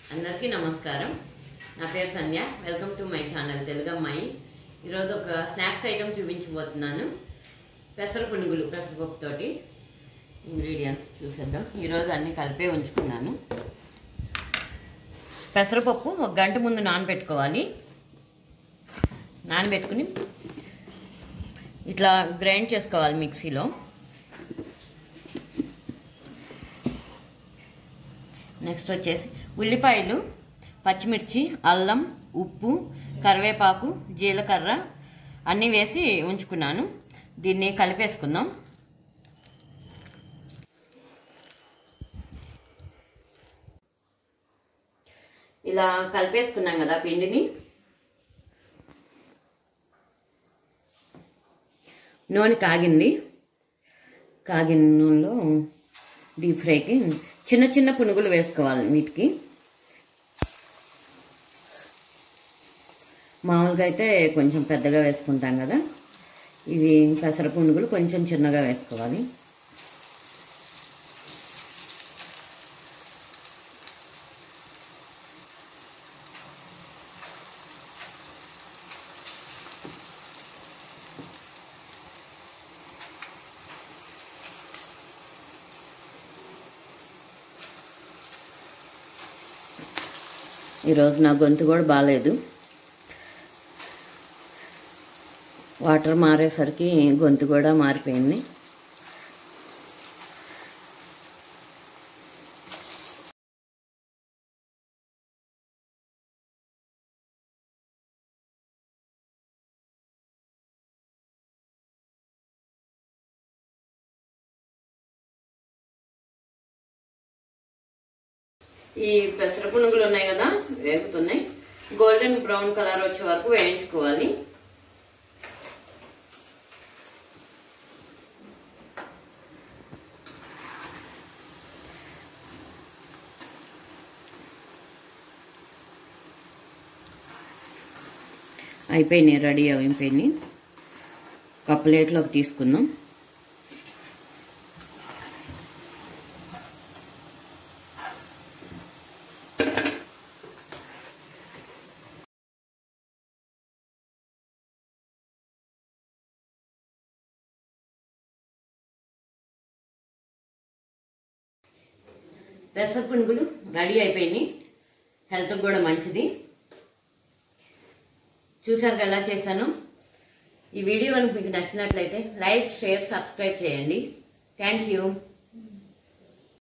అందరికీ నమస్కారం నా పేరు Sandhya welcome to my channel Telugu అమ్మాయి ఈరోజు ఒక స్నాక్స్ ఐటెం చూపించబోతున్నాను పెసర పునుగులు పెసరపప్పుతోటి ఇంగ్రీడియంట్స్ చూసేద్దాం ఈరోజు అన్నీ కలిపే ఉంచుకున్నాను పెసరపప్పు ఒక గంట ముందు నానబెట్టుకోవాలి నానబెట్టుకుని ఇట్లా గ్రైండ్ చేసుకోవాలి మిక్సీలో నెక్స్ట్ వచ్చేసి ఉల్లిపాయలు పచ్చిమిర్చి అల్లం ఉప్పు కరివేపాకు జీలకర్ర అన్నీ వేసి ఉంచుకున్నాను దీన్ని కలిపేసుకుందాం ఇలా కలిపేసుకున్నాం కదా పిండిని నూనె కాగింది కాగిన నూనెలో డీప్ ఫ్రైకి చిన్న చిన్న పునుగులు వేసుకోవాలి వీటికి మామూలుగా అయితే కొంచెం పెద్దగా వేసుకుంటాం కదా ఇవి పెసర పునుగులు కొంచెం చిన్నగా వేసుకోవాలి ఈరోజు నా గొంతు కూడా బాగాలేదు వాటర్ మారేసరికి గొంతు కూడా మారిపోయింది ఈ పెసర పునుగులు ఉన్నాయి కదా వేగుతున్నాయి గోల్డెన్ బ్రౌన్ కలర్ వచ్చే వరకు వేయించుకోవాలి అయిపోయినాయి రెడీ అయిపోయినాయి ఒక ప్లేట్లోకి తీసుకుందాం పెసర పునుగులు రెడీ అయిపోయినాయి హెల్త్కి కూడా మంచిది చూసారు ఎలా చేశాను ఈ వీడియో కనుక మీకు నచ్చినట్లయితే లైక్ షేర్ సబ్స్క్రైబ్ చేయండి థ్యాంక్ యూ